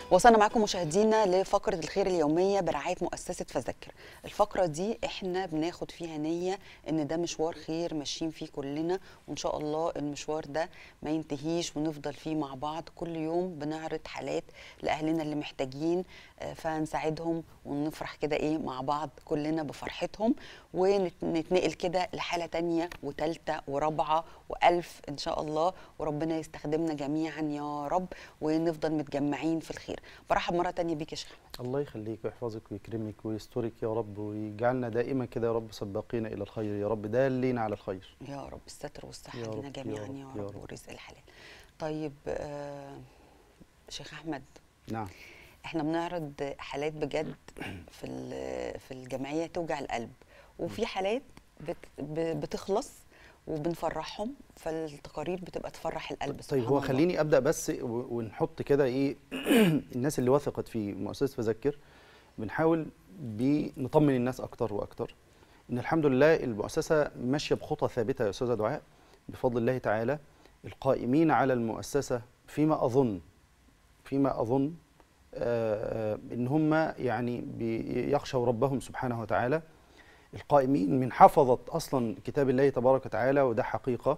وصلنا معاكم مشاهدينا لفقرة الخير اليومية برعاية مؤسسة فذكر الفقرة دي احنا بناخد فيها نية ان ده مشوار خير ماشيين فيه كلنا وان شاء الله المشوار ده ما ينتهيش ونفضل فيه مع بعض كل يوم بنعرض حالات لأهلنا اللي محتاجين آه، فنساعدهم ونفرح كده ايه مع بعض كلنا بفرحتهم ونتنقل كده لحالة تانية وتالتة ورابعة وألف إن شاء الله وربنا يستخدمنا جميعا يا رب ونفضل متجمعين في الخير برحب مرة تانية بيك يا شيخ أحمد. الله يخليك ويحفظك ويكرمك ويسترك يا رب ويجعلنا دائما كده يا رب سباقين الى الخير يا رب دالين على الخير يا رب الستر والصحة يا لنا رب، يا جميعا رب، يا يا رب رب. ورزق الحلال طيب آه شيخ أحمد نعم احنا بنعرض حالات بجد في ال- في الجمعيه توجع القلب وفي حالات بت ب- بتخلص وبنفرحهم فالتقارير بتبقى تفرح القلب طيب سبحان هو الله. خليني ابدا بس و- ونحط كده ايه الناس اللي وثقت في مؤسسه فذكر بنحاول بنطمن الناس اكتر واكتر ان الحمد لله المؤسسه ماشيه بخطى ثابته يا استاذه دعاء بفضل الله تعالى القائمين على المؤسسه فيما اظن فيما اظن آه، آه، ان هم يعني بيخشوا ربهم سبحانه وتعالى القائمين من حفظة اصلا كتاب الله تبارك وتعالى وده حقيقه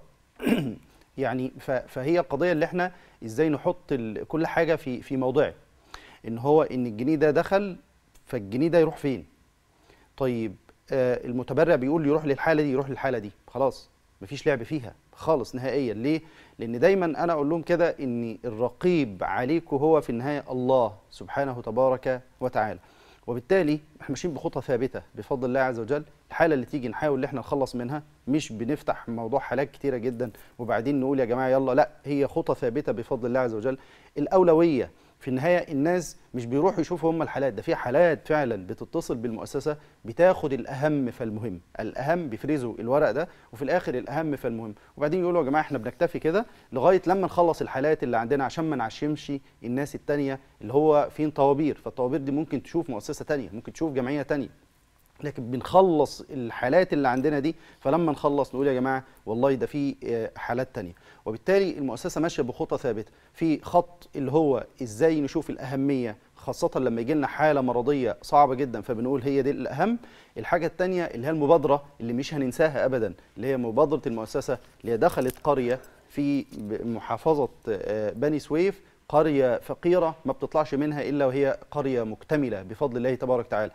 يعني ف- فهي القضيه اللي احنا ازاي نحط ال- كل حاجه في في موضعه ان هو ان الجنيه ده دخل فالجنيه ده يروح فين طيب آه المتبرع بيقول يروح للحاله دي يروح للحاله دي خلاص مفيش لعب فيها خالص نهائيا ليه لان دايما انا اقول لهم كده ان الرقيب عليكم هو في النهايه الله سبحانه تبارك وتعالى وبالتالي احنا ماشيين بخطى ثابته بفضل الله عز وجل الحاله اللي تيجي نحاول ان احنا نخلص منها مش بنفتح موضوع حالات كتيره جدا وبعدين نقول يا جماعه يلا لا هي خطى ثابته بفضل الله عز وجل الاولويه في النهايه الناس مش بيروحوا يشوفوا هم الحالات ده في حالات فعلا بتتصل بالمؤسسه بتاخد الاهم فالمهم الاهم بيفرزوا الورق ده وفي الاخر الاهم فالمهم وبعدين يقولوا يا جماعه احنا بنكتفي كده لغايه لما نخلص الحالات اللي عندنا عشان ما نعشمش الناس التانية اللي هو فين طوابير فالطوابير دي ممكن تشوف مؤسسه تانية ممكن تشوف جمعيه تانية لكن بنخلص الحالات اللي عندنا دي فلما نخلص نقول يا جماعه والله ده في آه، حالات تانية وبالتالي المؤسسه ماشيه بخطى ثابته في خط اللي هو ازاي نشوف الاهميه خاصة لما يجي لنا حالة مرضية صعبة جدا فبنقول هي دي الأهم الحاجة التانية اللي هي المبادرة اللي مش هننساها أبدا اللي هي مبادرة المؤسسة اللي هي دخلت قرية في ب- محافظة آه، بني سويف قرية فقيرة ما بتطلعش منها إلا وهي قرية مكتملة بفضل الله تبارك وتعالى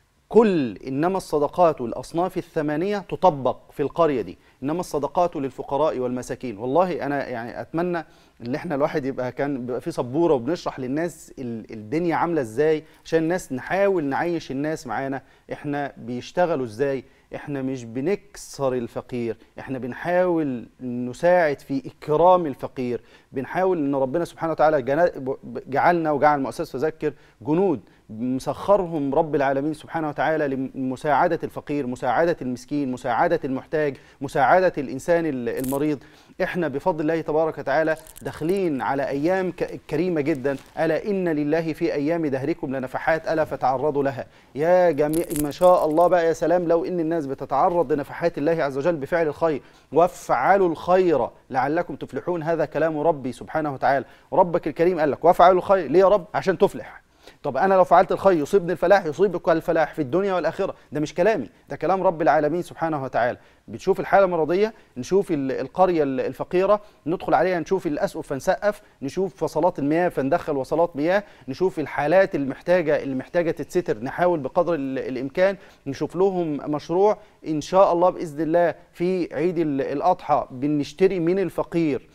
كل انما الصدقات والاصناف الثمانيه تطبق في القريه دي انما الصدقات للفقراء والمساكين والله انا يعني اتمنى ان احنا الواحد يبقى كان بيبقى في سبوره وبنشرح للناس ال- الدنيا عامله ازاي عشان الناس نحاول نعيش الناس معانا احنا بيشتغلوا ازاي احنا مش بنكسر الفقير احنا بنحاول نساعد في اكرام الفقير بنحاول ان ربنا سبحانه وتعالى جنا- جعلنا وجعل مؤسسه فذكر جنود مسخرهم رب العالمين سبحانه وتعالى لمساعدة الفقير مساعدة المسكين مساعدة المحتاج مساعدة الإنسان ال- المريض إحنا بفضل الله تبارك وتعالى داخلين على أيام ك- كريمة جدا ألا إن لله في أيام دهركم لنفحات ألا فتعرضوا لها يا جميع ما شاء الله بقى يا سلام لو إن الناس بتتعرض لنفحات الله عز وجل بفعل الخير وافعلوا الخير لعلكم تفلحون هذا كلام ربي سبحانه وتعالى وربك الكريم قال لك وافعلوا الخير ليه يا رب عشان تفلح طب انا لو فعلت الخير يصيبني الفلاح يصيبك الفلاح في الدنيا والاخره ده مش كلامي ده كلام رب العالمين سبحانه وتعالى بتشوف الحاله المرضيه نشوف ال- القريه ال- الفقيره ندخل عليها نشوف الاسقف فنسقف نشوف وصلات المياه فندخل وصلات مياه نشوف الحالات المحتاجه اللي محتاجه تتستر نحاول بقدر ال- الامكان نشوف لهم مشروع ان شاء الله باذن الله في عيد ال- الاضحى بنشتري من الفقير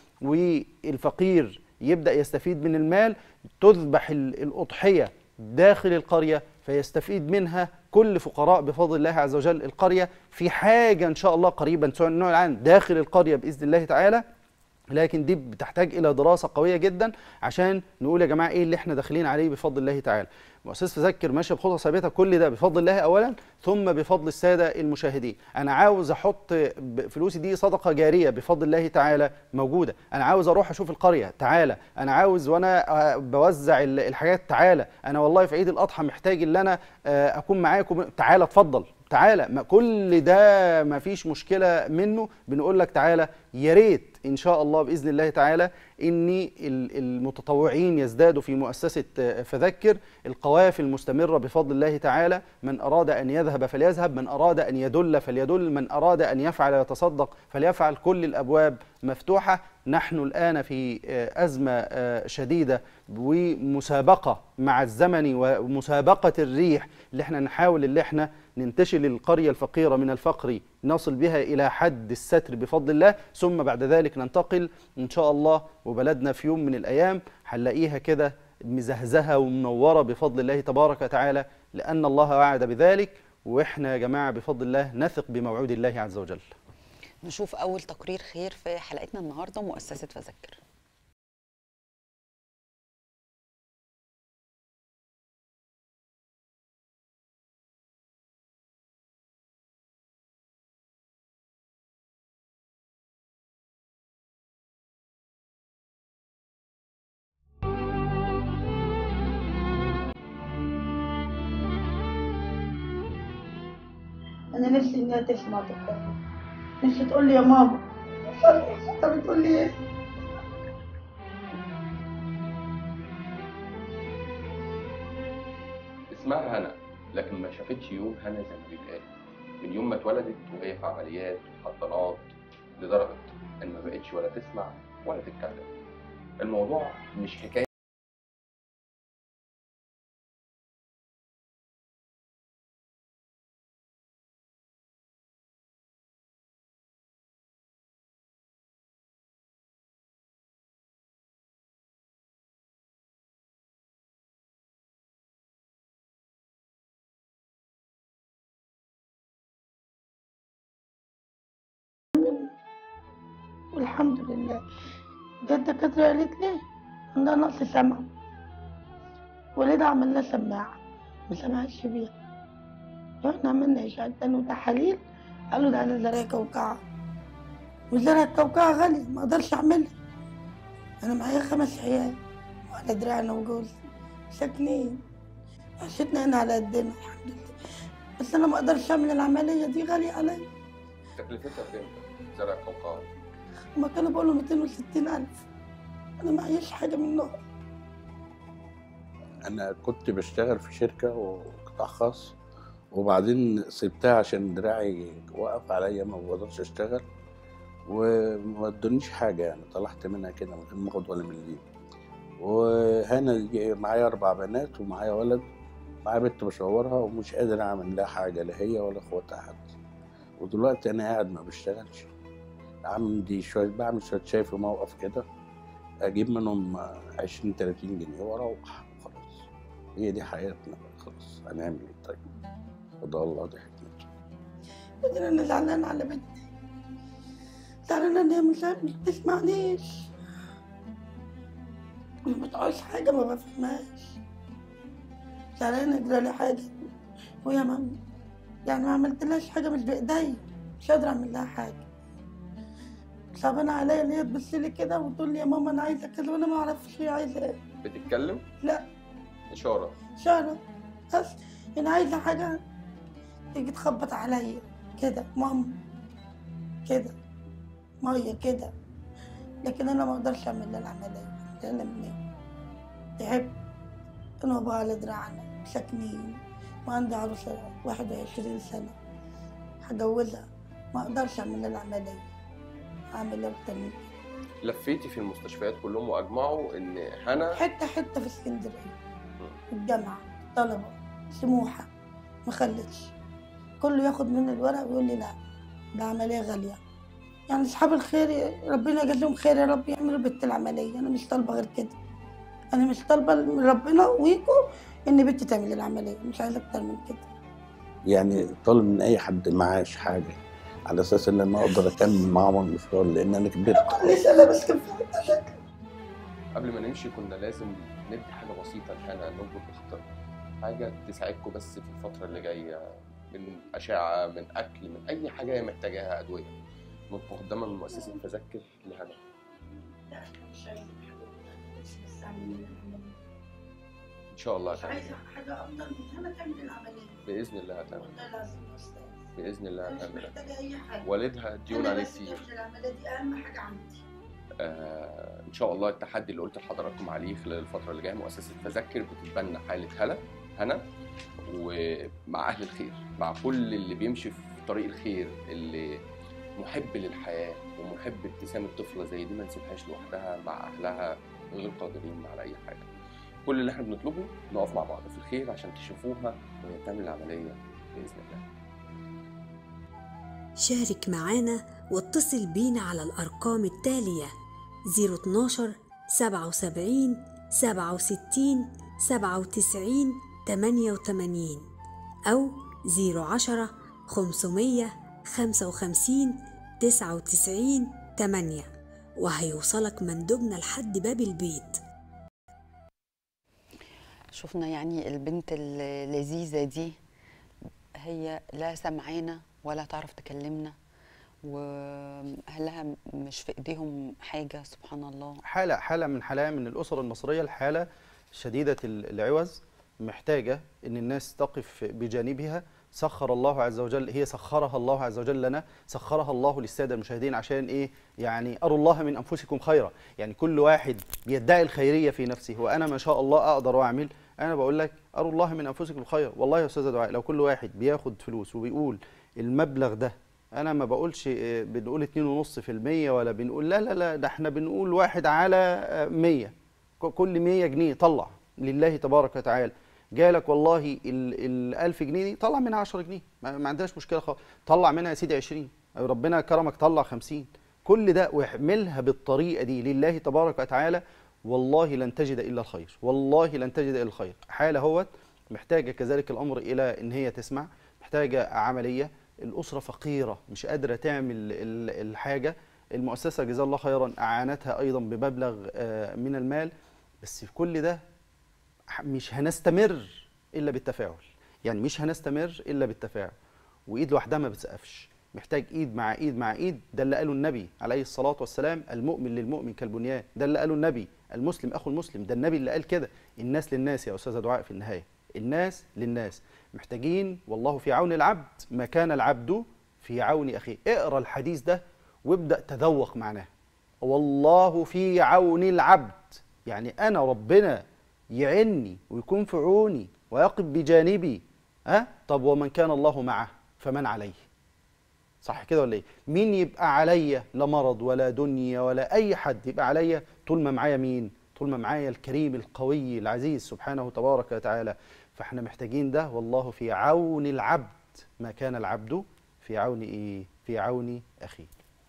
والفقير يبدا يستفيد من المال تذبح ال- الاضحيه داخل القريه فيستفيد منها كل فقراء بفضل الله عز وجل القريه في حاجه ان شاء الله قريبا سواء نوع الان داخل القريه باذن الله تعالى لكن دي بتحتاج الى دراسه قويه جدا عشان نقول يا جماعه ايه اللي احنا داخلين عليه بفضل الله تعالى مؤسسه تذكر ماشيه بخطى ثابته كل ده بفضل الله اولا ثم بفضل الساده المشاهدين انا عاوز احط ب- فلوسي دي صدقه جاريه بفضل الله تعالى موجوده انا عاوز اروح اشوف القريه تعالى انا عاوز وانا آه، بوزع ال- الحاجات تعالى انا والله في عيد الاضحى محتاج ان انا آه، اكون معاكم تعالى اتفضل تعالى ما كل ده ما فيش مشكله منه بنقول لك تعالى يا ريت ان شاء الله باذن الله تعالى ان ال- المتطوعين يزدادوا في مؤسسه آه، فذكر القوافل مستمره بفضل الله تعالى من اراد ان يذهب فليذهب من اراد ان يدل فليدل من اراد ان يفعل يتصدق فليفعل كل الابواب مفتوحه نحن الان في آه، ازمه آه، شديده ومسابقه مع الزمن ومسابقه الريح اللي احنا نحاول اللي احنا ننتشل القريه الفقيره من الفقر نصل بها الى حد الستر بفضل الله ثم بعد ذلك ننتقل ان شاء الله وبلدنا في يوم من الايام هنلاقيها كده مزهزهه ومنوره بفضل الله تبارك وتعالى لان الله وعد بذلك واحنا يا جماعه بفضل الله نثق بموعود الله عز وجل نشوف اول تقرير خير في حلقتنا النهارده مؤسسه فذكر انا نفسي انها تسمع تتكلم نفسي تقول لي يا ماما انت بتقول لي ايه اسمها هنا لكن ما شافتش يوم هنا زي ما بيتقال من يوم ما اتولدت وهي في عمليات وحضانات لدرجة إن ما بقتش ولا تسمع ولا تتكلم الموضوع مش حكاية والحمد لله جت الدكاترة قالت لي عندها نقص سمع ولادها عمل لها سماعة ما سمعتش بيها رحنا عملنا إشعاعات وتحاليل قالوا ده على زرع كوكعة وزرع الكوكعة غالي ما اقدرش اعملها انا معايا خمس عيال وعلى دراعنا وجوزي ساكنين عشتنا هنا على قدنا الحمد لله بس انا ما اقدرش اعمل العملية دي غالية عليا تكلفتها كام؟ زرع قوقعة هما كانوا بيقولوا 260 ألف أنا معيش حاجة منهم انا كنت بشتغل في شركه وقطاع خاص وبعدين سبتها عشان دراعي وقف عليا ما بقدرش اشتغل وما ادونيش حاجه يعني طلعت منها كده من غير ما اخد ولا مليم وهنا دي معايا اربع بنات ومعايا ولد معايا بنت بشورها ومش قادر اعمل لها حاجه لا هي ولا اخواتها حد ودلوقتي انا قاعد ما بشتغلش عندي شويه بعمل شويه شاي في موقف كده اجيب منهم 20 30 جنيه واروح خلاص هي دي حياتنا بقى خلاص هنعمل ايه طيب وده الله دي حكمته بعدين أنا زعلانة على بنتي زعلانة إن هي مش مش بتسمعنيش ما بتعوز حاجة ما بفهمهاش زعلانة يجرى لي حاجة وهي ما يعني ما عملتلهاش حاجة مش بإيديا مش قادرة أعمل لها حاجة صعبانة عليا إن هي تبص لي كده وتقول لي يا ماما أنا عايزة كذا وأنا ما أعرفش هي عايزة إيه بتتكلم؟ لا إشارة شهرة بس أنا عايزة حاجة تيجي تخبط عليا كده ماما كده مية كده لكن أنا ما أقدرش أعمل لها العملية لأن من تعبت أنا وأبوها على دراعنا ساكنين وعندي عروسة واحد وعشرين سنة هجوزها ما أقدرش أعمل لها العملية أعمل لها أكتر من كده لفيتي في المستشفيات كلهم وأجمعوا إن هنا حتة حتة في اسكندرية الجامعة طلبة سموحة ما خلتش كله ياخد مني الورق ويقول لي لا ده عملية غالية يعني أصحاب الخير ربنا يجازيهم خير يا رب يعملوا بنت العملية أنا مش طالبة غير كده أنا مش طالبة من ربنا ويكو إن بنتي تعمل العملية مش عايزة أكتر من كده يعني طالب من اي حد معاش حاجه على اساس ان انا اقدر اكمل معاهم المشوار لان انا كبرت لسه أنا بس كان في مشاكل قبل ما نمشي كنا لازم ندي حاجة بسيطة لهنا نربط بخاطرها حاجة تساعدكم بس في الفترة اللي جاية من أشعة من أكل من أي حاجة هي محتاجاها أدوية مقدمة من مؤسسة تذكر لهنا مش عايزة حاجة بس بس أعمل العملية إن شاء الله مش هتعمل عايزة حاجة أفضل من هنا تعمل العملية بإذن الله هتعمل والله لازم يا أستاذ بإذن الله أنا مش هتعمل محتاجة أي حاجة والدها ديون أنا عليه بس كتير تعمل العملية دي أهم حاجة عندي آه ان شاء الله التحدي اللي قلت لحضراتكم عليه خلال الفتره اللي جايه مؤسسه فذكر بتتبنى حاله هلا هنا ومع اهل الخير مع كل اللي بيمشي في طريق الخير اللي محب للحياه ومحب ابتسام الطفله زي دي ما نسيبهاش لوحدها مع اهلها غير قادرين على اي حاجه كل اللي احنا بنطلبه نقف مع بعض في الخير عشان تشوفوها وهي بتعمل العمليه باذن الله شارك معانا واتصل بينا على الأرقام التالية 012 77 67 97 88 أو 010 500 55 99 8 وهيوصلك مندوبنا لحد باب البيت شفنا يعني البنت اللذيذة دي هي لا سمعانا ولا تعرف تكلمنا واهلها مش في ايديهم حاجه سبحان الله حاله حاله من حالات من الاسر المصريه الحاله شديده ال- العوز محتاجه ان الناس تقف بجانبها سخر الله عز وجل هي سخرها الله عز وجل لنا سخرها الله للساده المشاهدين عشان ايه يعني اروا الله من انفسكم خيرا يعني كل واحد بيدعي الخيريه في نفسه وانا ما شاء الله اقدر واعمل انا بقول لك اروا الله من انفسكم الخير والله يا استاذه دعاء لو كل واحد بياخد فلوس وبيقول المبلغ ده انا ما بقولش إيه، بنقول 2.5% ولا بنقول لا لا لا ده احنا بنقول واحد على آه، 100 ك- كل 100 جنيه طلع لله تبارك وتعالى جالك والله ال ال 1000 جنيه دي طلع منها 10 جنيه ما, ما عندناش مشكله خالص طلع منها يا سيدي 20 أو ربنا كرمك طلع 50 كل ده واعملها بالطريقه دي لله تبارك وتعالى والله لن تجد الا الخير والله لن تجد الا الخير حاله هوت محتاجه كذلك الامر الى ان هي تسمع محتاجه عمليه الاسره فقيره مش قادره تعمل ال- الحاجه المؤسسه جزاها الله خيرا اعانتها ايضا بمبلغ آه، من المال بس في كل ده ح- مش هنستمر الا بالتفاعل يعني مش هنستمر الا بالتفاعل وايد لوحدها ما بتسقفش محتاج ايد مع ايد مع ايد ده اللي قاله النبي عليه الصلاه والسلام المؤمن للمؤمن كالبنيان ده اللي قاله النبي المسلم اخو المسلم ده النبي اللي قال كده الناس للناس يا استاذه دعاء في النهايه الناس للناس محتاجين والله في عون العبد ما كان العبد في عون اخيه اقرا الحديث ده وابدا تذوق معناه والله في عون العبد يعني انا ربنا يعني ويكون في عوني ويقف بجانبي ها طب ومن كان الله معه فمن عليه صح كده ولا ايه مين يبقى عليا لا مرض ولا دنيا ولا اي حد يبقى عليا طول ما معايا مين طول ما معايا الكريم القوي العزيز سبحانه تبارك وتعالى فاحنا محتاجين ده والله في عون العبد ما كان العبد في عون ايه في عون اخيه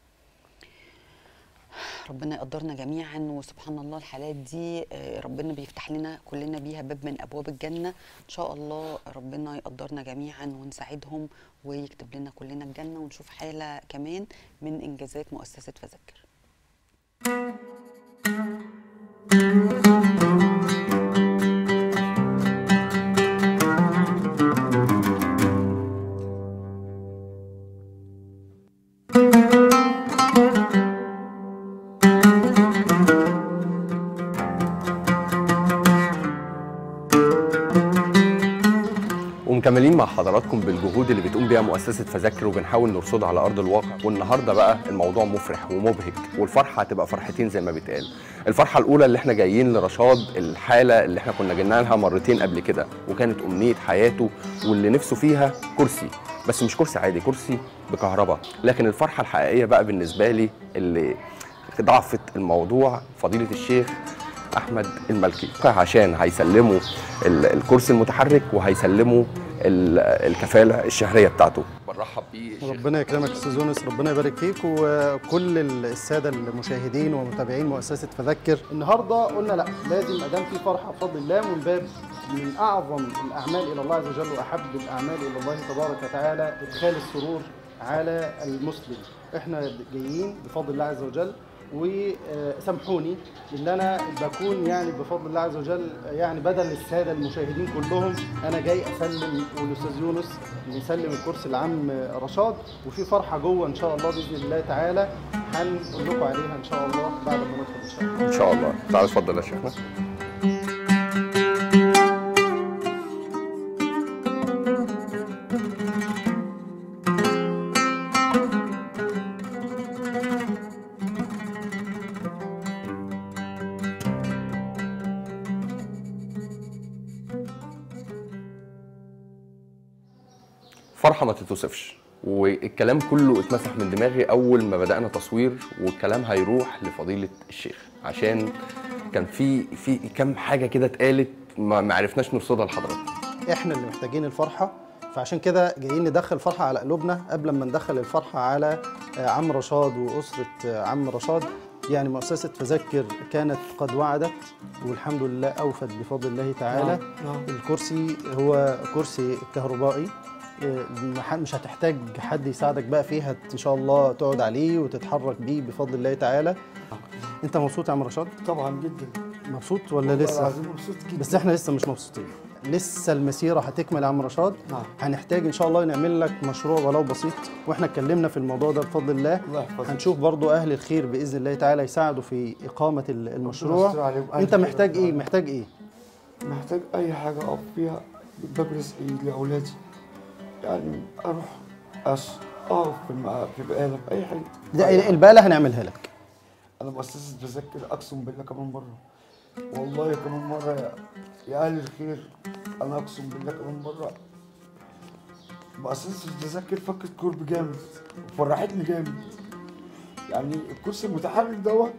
ربنا يقدرنا جميعا وسبحان الله الحالات دي آه، ربنا بيفتح لنا كلنا بيها باب من ابواب الجنه ان شاء الله ربنا يقدرنا جميعا ونساعدهم ويكتب لنا كلنا الجنه ونشوف حاله كمان من انجازات مؤسسه فذكر ومكملين مع حضراتكم بالجهود اللي بتقوم بيها مؤسسه فذكر وبنحاول نرصدها على ارض الواقع والنهارده بقى الموضوع مفرح ومبهج والفرحه هتبقى فرحتين زي ما بيتقال الفرحه الاولى اللي احنا جايين لرشاد الحاله اللي احنا كنا جينا لها مرتين قبل كده وكانت امنيه حياته واللي نفسه فيها كرسي بس مش كرسي عادي كرسي بكهرباء لكن الفرحه الحقيقيه بقى بالنسبه لي اللي ضعفت الموضوع فضيله الشيخ احمد الملكي عشان هيسلموا ال- الكرسي المتحرك وهيسلموا ال- الكفاله الشهريه بتاعته برحب بيه الشيخ ربنا يكرمك يا استاذ يونس ربنا يبارك فيك وكل الساده المشاهدين ومتابعين مؤسسه فذكر النهارده قلنا لا لازم ما دام في فرحه بفضل الله من باب من اعظم الاعمال الى الله عز وجل واحب الاعمال الى الله تبارك وتعالى ادخال السرور على المسلم احنا جايين بفضل الله عز وجل وسامحوني ان انا بكون يعني بفضل الله عز وجل يعني بدل الساده المشاهدين كلهم انا جاي اسلم والاستاذ يونس يسلم الكرسي العام رشاد وفي فرحه جوه ان شاء الله باذن الله تعالى هنقول لكم عليها ان شاء الله بعد ما ندخل ان شاء الله ان شاء الله تعال اتفضل يا شيخنا فرحه ما تتوصفش والكلام كله اتمسح من دماغي اول ما بدانا تصوير والكلام هيروح لفضيله الشيخ عشان كان في في كام حاجه كده اتقالت ما ما عرفناش نرصدها لحضراتكم احنا اللي محتاجين الفرحه فعشان كده جايين ندخل فرحه على قلوبنا قبل ما ندخل الفرحه على آه، عم رشاد واسره آه، عم رشاد يعني مؤسسه فذكر كانت قد وعدت والحمد لله اوفت بفضل الله تعالى نعم. الكرسي هو كرسي كهربائي آه، مح- مش هتحتاج حد يساعدك بقى فيه هت- ان شاء الله تقعد عليه وتتحرك بيه بفضل الله تعالى انت مبسوط يا عم رشاد طبعا جدا مبسوط ولا والله لسه العظيم مبسوط جدا بس احنا لسه مش مبسوطين لسه المسيره هتكمل يا عم رشاد نعم. هنحتاج ان شاء الله نعمل لك مشروع ولو بسيط واحنا اتكلمنا في الموضوع ده بفضل الله الله يحفظك. هنشوف برضو اهل الخير باذن الله تعالى يساعدوا في اقامه ال- يستر المشروع عليهم. انت أهل محتاج خير. ايه محتاج ايه محتاج اي حاجه اقف فيها باب رزقي لاولادي يعني اروح أس... اقف في المع... في بقاله في اي حاجه ده أي حاجة. الباله هنعملها لك انا مؤسسه بذكر اقسم بالله كمان مره والله كمان مره يا, يا اهل الخير انا اقسم بالله كمان مره مؤسسه بذكر فكت كرب جامد وفرحتني جامد يعني الكرسي المتحرك دوت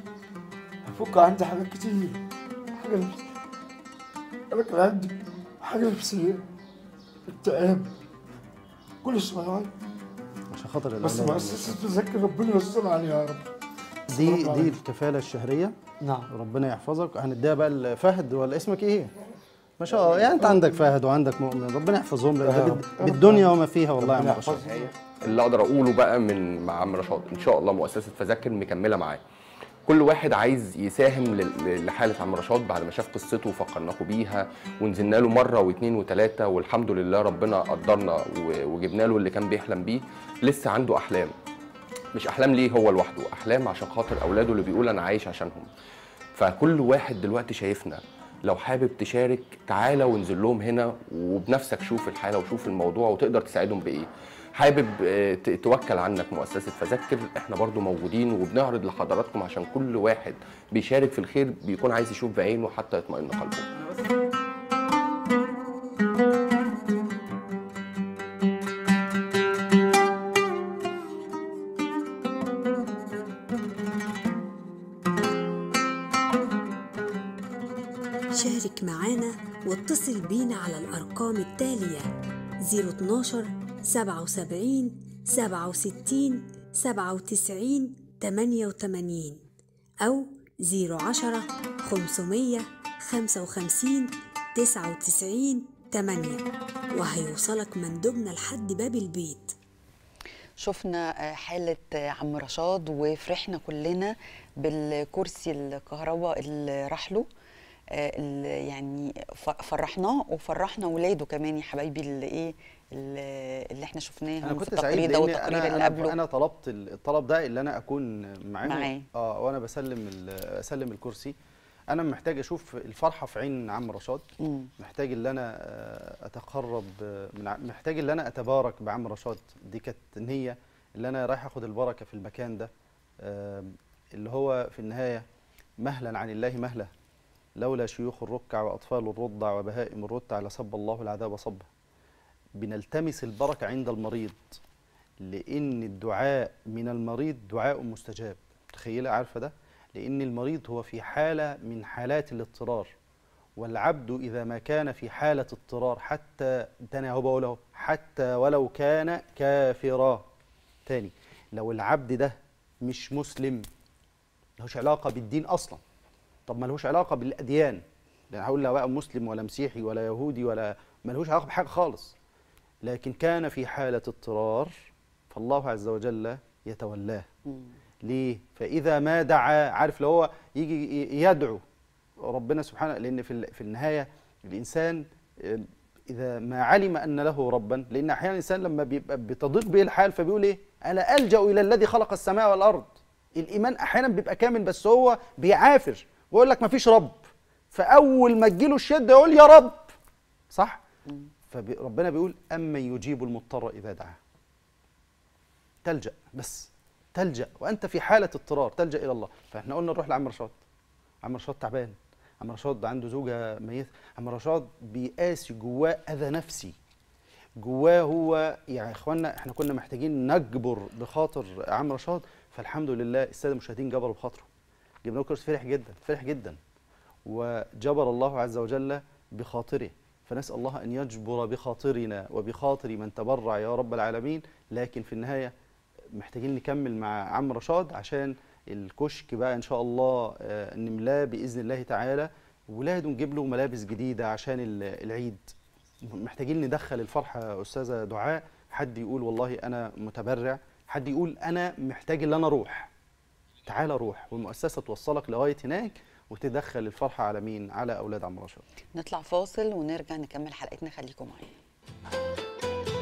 هفك عندي حاجات كتير حاجه لبس انا كان عندي حاجه نفسيه اكتئاب كل شويه عشان خاطر بس الأولاد. مؤسسه بذكر ربنا يستر عليها يا رب دي رب دي العالمين. الكفاله الشهريه نعم ربنا يحفظك هنديها بقى لفهد ولا اسمك ايه ما شاء الله يعني انت عندك فهد وعندك مؤمن ربنا يحفظهم لك ده يا بال- رب. بالدنيا وما فيها والله يا ربنا عم رشاد يحفظك. اللي اقدر اقوله بقى من مع عم رشاد ان شاء الله مؤسسه فذكر مكمله معاه كل واحد عايز يساهم لل- لحاله عم رشاد بعد ما شاف قصته وفكرناكم بيها ونزلنا له مره واثنين وثلاثه والحمد لله ربنا قدرنا و- وجبنا له اللي كان بيحلم بيه لسه عنده احلام مش احلام ليه هو لوحده احلام عشان خاطر اولاده اللي بيقول انا عايش عشانهم فكل واحد دلوقتي شايفنا لو حابب تشارك تعالى وانزل لهم هنا وبنفسك شوف الحاله وشوف الموضوع وتقدر تساعدهم بايه حابب آه، ت- توكل عنك مؤسسه فذكر احنا برضو موجودين وبنعرض لحضراتكم عشان كل واحد بيشارك في الخير بيكون عايز يشوف بعينه حتى يطمئن قلبه شارك معانا واتصل بينا على الأرقام التالية 012 77 67 97 88 أو 010 500 55 99 8 وهيوصلك مندوبنا لحد باب البيت شفنا آه، حالة آه، عم رشاد وفرحنا كلنا بالكرسي الكهرباء اللي راح له آه، اللي يعني ف- فرحناه وفرحنا ولاده كمان يا حبايبي اللي ايه اللي اللي احنا انا شفناهم في كنت سعيد التقرير ده لأن والتقرير أنا اللي أنا قبله انا طلبت الطلب ده اللي انا اكون معاهم معاه. اه وانا بسلم ال- اسلم الكرسي انا محتاج اشوف الفرحه في عين عم رشاد مم. محتاج اللي انا آه، اتقرب آه، من ع- محتاج اللي انا اتبارك بعم رشاد دي كانت نيه اللي انا رايح اخد البركه في المكان ده آه، اللي هو في النهايه مهلا عن الله مهلا لولا شيوخ الركع واطفال الرضع وبهائم الرتع لصب الله العذاب صبا بنلتمس البركه عند المريض لان الدعاء من المريض دعاء مستجاب متخيله عارفه ده لان المريض هو في حاله من حالات الاضطرار والعبد اذا ما كان في حاله اضطرار حتى تاني اهو بقول اهو حتى ولو كان كافرا تاني لو العبد ده مش مسلم ملوش علاقه بالدين اصلا طب ملوش علاقه بالاديان لان هقول لا بقى مسلم ولا مسيحي ولا يهودي ولا ملوش علاقه بحاجه خالص لكن كان في حاله اضطرار فالله عز وجل يتولاه مم. ليه؟ فإذا ما دعا عارف لو هو يجي ي- يدعو ربنا سبحانه لأن في ال- في النهاية الإنسان آه، إذا ما علم أن له ربا لأن أحيانا الإنسان لما بيبقى بتضيق به الحال فبيقول إيه؟ أنا ألجأ إلى الذي خلق السماء والأرض الإيمان أحيانا بيبقى كامل بس هو بيعافر ويقول لك ما فيش رب فأول ما تجيله الشدة يقول يا رب صح؟ فربنا بيقول أما يجيب المضطر إذا دعاه تلجأ بس تلجأ وأنت في حالة اضطرار تلجأ إلى الله فإحنا قلنا نروح لعم رشاد عم رشاد تعبان عم رشاد عنده زوجة ميت عم رشاد بيقاسي جواه أذى نفسي جواه هو يعني يا اخوانا احنا كنا محتاجين نجبر بخاطر عم رشاد فالحمد لله الساده المشاهدين جبروا بخاطره جبنا له كرسي فرح جدا فرح جدا وجبر الله عز وجل بخاطره فنسال الله ان يجبر بخاطرنا وبخاطر من تبرع يا رب العالمين لكن في النهايه محتاجين نكمل مع عم رشاد عشان الكشك بقى ان شاء الله آه، نملاه باذن الله تعالى ولاده نجيب له ملابس جديده عشان ال- العيد محتاجين ندخل الفرحه يا استاذه دعاء حد يقول والله انا متبرع حد يقول انا محتاج ان انا اروح تعال روح والمؤسسه توصلك لغايه هناك وتدخل الفرحه على مين على اولاد عم رشاد نطلع فاصل ونرجع نكمل حلقتنا خليكم معانا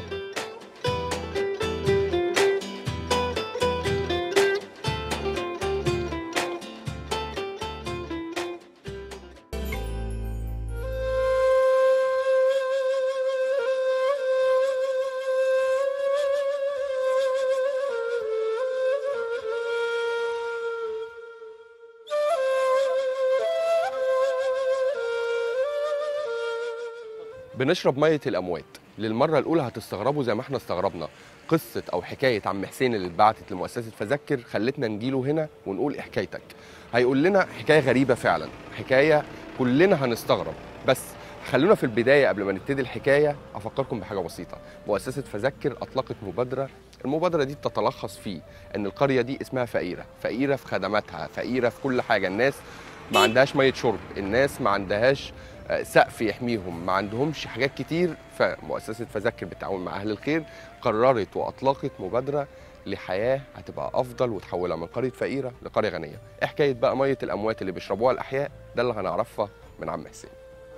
بنشرب ميه الاموات للمره الاولى هتستغربوا زي ما احنا استغربنا قصه او حكايه عم حسين اللي اتبعتت لمؤسسه فذكر خلتنا نجيله هنا ونقول إيه حكايتك هيقول لنا حكايه غريبه فعلا حكايه كلنا هنستغرب بس خلونا في البدايه قبل ما نبتدي الحكايه افكركم بحاجه بسيطه مؤسسه فذكر اطلقت مبادره المبادره دي بتتلخص في ان القريه دي اسمها فقيره فقيره في خدماتها فقيره في كل حاجه الناس ما عندهاش ميه شرب الناس ما عندهاش آه، سقف يحميهم ما عندهمش حاجات كتير فمؤسسه فذكر بالتعاون مع اهل الخير قررت واطلقت مبادره لحياه هتبقى افضل وتحولها من قريه فقيره لقريه غنيه إيه حكايه بقى ميه الاموات اللي بيشربوها الاحياء ده اللي هنعرفها من عم حسين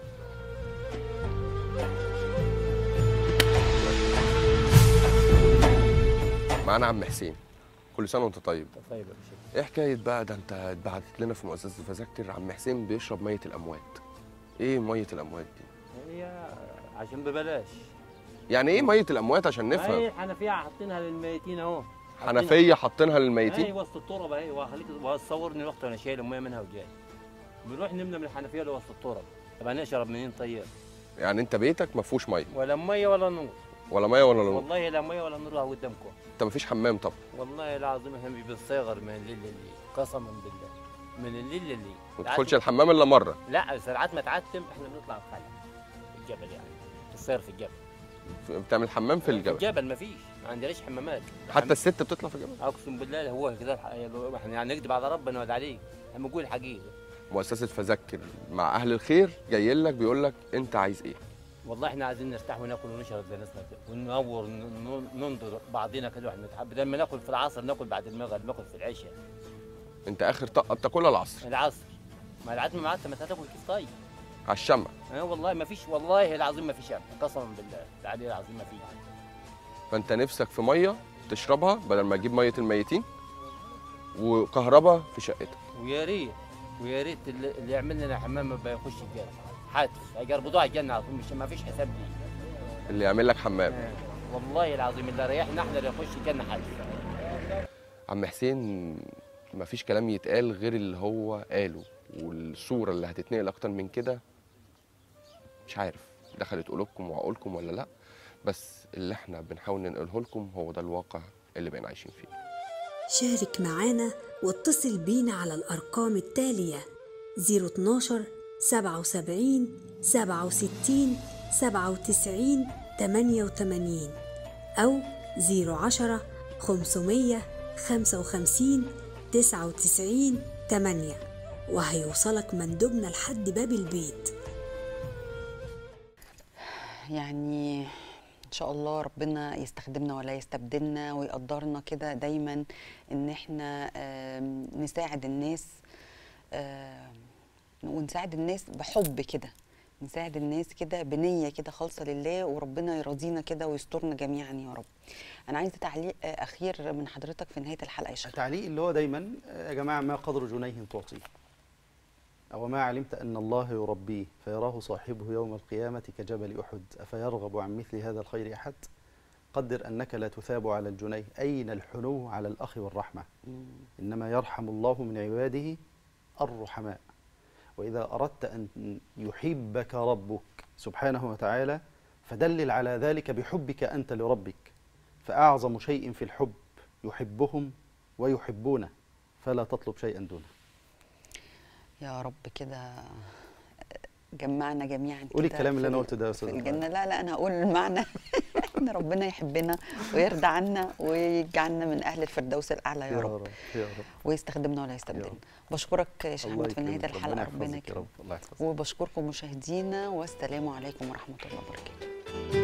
معانا عم حسين كل سنه وانت طيب طيب يا باشا ايه حكايه بقى ده انت اتبعتت لنا في مؤسسه فذكر عم حسين بيشرب ميه الاموات ايه ميه الاموات دي هي عشان ببلاش يعني ايه ميه الاموات عشان هي نفهم حنفيه حاطينها للميتين اهو حنفيه حاطينها اي للميتين وسط التربه اهي وهخليك وهتصورني الوقت وانا شايل الميه منها وجاي بنروح نملى من الحنفيه اللي وسط التربه طب هنشرب منين طيب يعني انت بيتك ما فيهوش ميه ولا ميه ولا نور ولا ميه ولا نور والله لا ميه ولا نور اهو قدامكم انت ما فيش حمام طب والله العظيم احنا بنصغر من الليل لليل قسما بالله من الليل لليل ما تدخلش الحمام الا مره لا ساعات ما تعتم احنا بنطلع الخلا في الجبل يعني الصير في الجبل بتعمل حمام في الجبل الجبل ما فيش ما عندناش حمامات حتى الست بتطلع في الجبل اقسم بالله هو كده الح- احنا يعني نكذب على ربنا ولا عليه احنا بنقول الحقيقه مؤسسه فذكر مع اهل الخير جاي لك بيقول لك انت عايز ايه والله احنا عايزين نرتاح وناكل ونشرب زي ناسنا كده وننور ن- ن- ننظر بعضينا كده واحنا نتحب بدل ما ناكل في العصر ناكل بعد المغرب ناكل في العشاء انت اخر طاقه بتاكلها العصر العصر ما العتمه ما ما هتاكل كيف طيب على الشمع اه والله ما فيش والله العظيم ما فيش أمل. قسما بالله العلي العظيم ما فيش فانت نفسك في ميه تشربها بدل ما تجيب ميه الميتين وكهرباء في شقتك ويا ريت ويا ريت اللي اللي يعمل لنا حمام ما بيخش الجنه حاتف يقربضوها الجنه على طول مش ما فيش حساب دي اللي يعمل لك حمام آه. والله العظيم اللي ريحنا احنا اللي يخش الجنه حاتف عم حسين مفيش كلام يتقال غير اللي هو قاله والصورة اللي هتتنقل أكتر من كده مش عارف دخلت قلوبكم وعقولكم ولا لأ بس اللي احنا بنحاول ننقله لكم هو ده الواقع اللي بقينا عايشين فيه شارك معانا واتصل بينا على الأرقام التالية 012 77 67 97 88 أو 010 500 55 99 8 وهيوصلك مندوبنا لحد باب البيت يعني ان شاء الله ربنا يستخدمنا ولا يستبدلنا ويقدرنا كده دايما ان احنا آم، نساعد الناس آم، ونساعد الناس بحب كده نساعد الناس كده بنية كده خالصة لله وربنا يرضينا كده ويسترنا جميعا يا رب أنا عايزة تعليق آه، أخير من حضرتك في نهاية الحلقة يا شيخ التعليق اللي هو دايما آه، يا جماعه ما قدر جنيه تعطيه أو ما علمت أن الله يربيه فيراه صاحبه يوم القيامة كجبل أحد أفيرغب عن مثل هذا الخير أحد قدر أنك لا تثاب على الجنيه أين الحنو على الأخ والرحمة إنما يرحم الله من عباده الرحماء وإذا أردت أن يحبك ربك سبحانه وتعالى فدلل على ذلك بحبك أنت لربك فأعظم شيء في الحب يحبهم ويحبونه فلا تطلب شيئا دونه يا رب كده جمعنا جميعا قولي كده الكلام اللي في أنا ال- قلته ده يا في أستاذة الجنه فاطمة. لا لا انا هقول المعنى ان ربنا يحبنا ويرضى عنا ويجعلنا من اهل الفردوس الاعلى يا رب يا رب ويستخدمنا ولا يا يستبدلنا رب. بشكرك يا شيخ الله محمود في نهايه يكرمك. الحلقه ربنا يحفظك يا يكرمك رب الله يحفظك وبشكركم مشاهدينا والسلام عليكم ورحمه الله وبركاته